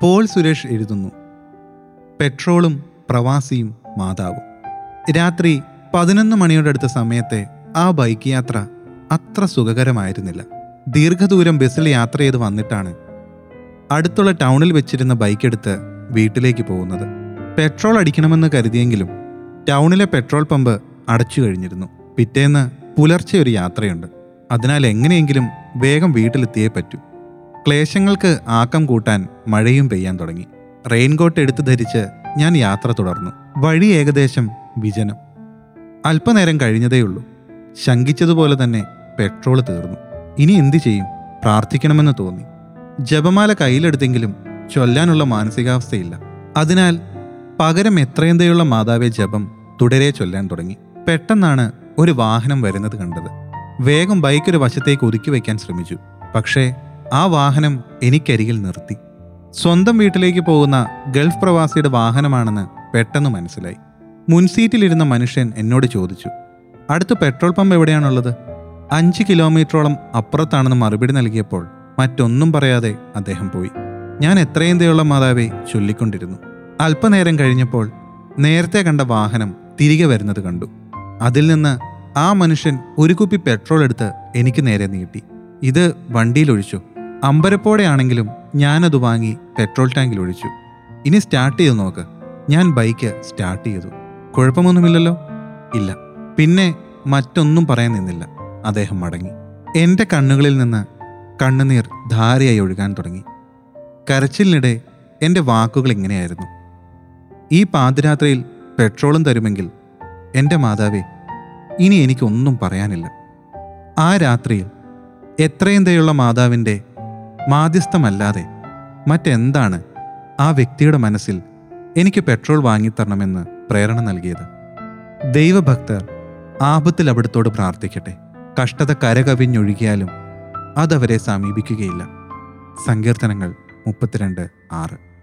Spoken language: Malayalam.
പോൾ സുരേഷ് എഴുതുന്നു പെട്രോളും പ്രവാസിയും മാതാവും രാത്രി പതിനൊന്ന് മണിയോടടുത്ത സമയത്തെ ആ ബൈക്ക് യാത്ര അത്ര സുഖകരമായിരുന്നില്ല ദീർഘദൂരം ബസ്സിൽ യാത്ര ചെയ്ത് വന്നിട്ടാണ് അടുത്തുള്ള ടൗണിൽ വെച്ചിരുന്ന ബൈക്ക് എടുത്ത് വീട്ടിലേക്ക് പോകുന്നത് പെട്രോൾ അടിക്കണമെന്ന് കരുതിയെങ്കിലും ടൗണിലെ പെട്രോൾ പമ്പ് അടച്ചു കഴിഞ്ഞിരുന്നു പിറ്റേന്ന് പുലർച്ചെ ഒരു യാത്രയുണ്ട് അതിനാൽ എങ്ങനെയെങ്കിലും വേഗം വീട്ടിലെത്തിയേ പറ്റൂ ക്ലേശങ്ങൾക്ക് ആക്കം കൂട്ടാൻ മഴയും പെയ്യാൻ തുടങ്ങി റെയിൻകോട്ട് എടുത്തു ധരിച്ച് ഞാൻ യാത്ര തുടർന്നു വഴി ഏകദേശം വിജനം അല്പനേരം കഴിഞ്ഞതേയുള്ളൂ ശങ്കിച്ചതുപോലെ തന്നെ പെട്രോൾ തീർന്നു ഇനി എന്തു ചെയ്യും പ്രാർത്ഥിക്കണമെന്ന് തോന്നി ജപമാല കയ്യിലെടുത്തെങ്കിലും ചൊല്ലാനുള്ള മാനസികാവസ്ഥയില്ല അതിനാൽ പകരം എത്രയന്തയുള്ള മാതാവെ ജപം തുടരെ ചൊല്ലാൻ തുടങ്ങി പെട്ടെന്നാണ് ഒരു വാഹനം വരുന്നത് കണ്ടത് വേഗം ബൈക്ക് ഒരു വശത്തേക്ക് ഒതുക്കി വയ്ക്കാൻ ശ്രമിച്ചു പക്ഷേ ആ വാഹനം എനിക്കരികിൽ നിർത്തി സ്വന്തം വീട്ടിലേക്ക് പോകുന്ന ഗൾഫ് പ്രവാസിയുടെ വാഹനമാണെന്ന് പെട്ടെന്ന് മനസ്സിലായി മുൻസീറ്റിലിരുന്ന മനുഷ്യൻ എന്നോട് ചോദിച്ചു അടുത്ത പെട്രോൾ പമ്പ് എവിടെയാണുള്ളത് അഞ്ച് കിലോമീറ്ററോളം അപ്പുറത്താണെന്ന് മറുപടി നൽകിയപ്പോൾ മറ്റൊന്നും പറയാതെ അദ്ദേഹം പോയി ഞാൻ എത്രയും ദയുള്ള മാതാവെ ചൊല്ലിക്കൊണ്ടിരുന്നു അല്പനേരം കഴിഞ്ഞപ്പോൾ നേരത്തെ കണ്ട വാഹനം തിരികെ വരുന്നത് കണ്ടു അതിൽ നിന്ന് ആ മനുഷ്യൻ ഒരു കുപ്പി പെട്രോൾ എടുത്ത് എനിക്ക് നേരെ നീട്ടി ഇത് വണ്ടിയിലൊഴിച്ചു അമ്പരപ്പോടെയാണെങ്കിലും ഞാനത് വാങ്ങി പെട്രോൾ ടാങ്കിൽ ഒഴിച്ചു ഇനി സ്റ്റാർട്ട് ചെയ്ത് നോക്ക് ഞാൻ ബൈക്ക് സ്റ്റാർട്ട് ചെയ്തു കുഴപ്പമൊന്നുമില്ലല്ലോ ഇല്ല പിന്നെ മറ്റൊന്നും പറയാൻ നിന്നില്ല അദ്ദേഹം മടങ്ങി എൻ്റെ കണ്ണുകളിൽ നിന്ന് കണ്ണുനീർ ധാരയായി ഒഴുകാൻ തുടങ്ങി കരച്ചിലിനിടെ എൻ്റെ വാക്കുകൾ ഇങ്ങനെയായിരുന്നു ഈ പാതിരാത്രിയിൽ പെട്രോളും തരുമെങ്കിൽ എൻ്റെ മാതാവേ ഇനി എനിക്കൊന്നും പറയാനില്ല ആ രാത്രിയിൽ എത്രയും ദയുള്ള മാതാവിൻ്റെ മാധ്യസ്ഥമല്ലാതെ മറ്റെന്താണ് ആ വ്യക്തിയുടെ മനസ്സിൽ എനിക്ക് പെട്രോൾ വാങ്ങിത്തരണമെന്ന് പ്രേരണ നൽകിയത് ദൈവഭക്തർ ആപത്തിൽ അവിടത്തോട് പ്രാർത്ഥിക്കട്ടെ കഷ്ടത കരകവിഞ്ഞൊഴുകിയാലും അതവരെ സമീപിക്കുകയില്ല സങ്കീർത്തനങ്ങൾ മുപ്പത്തിരണ്ട് ആറ്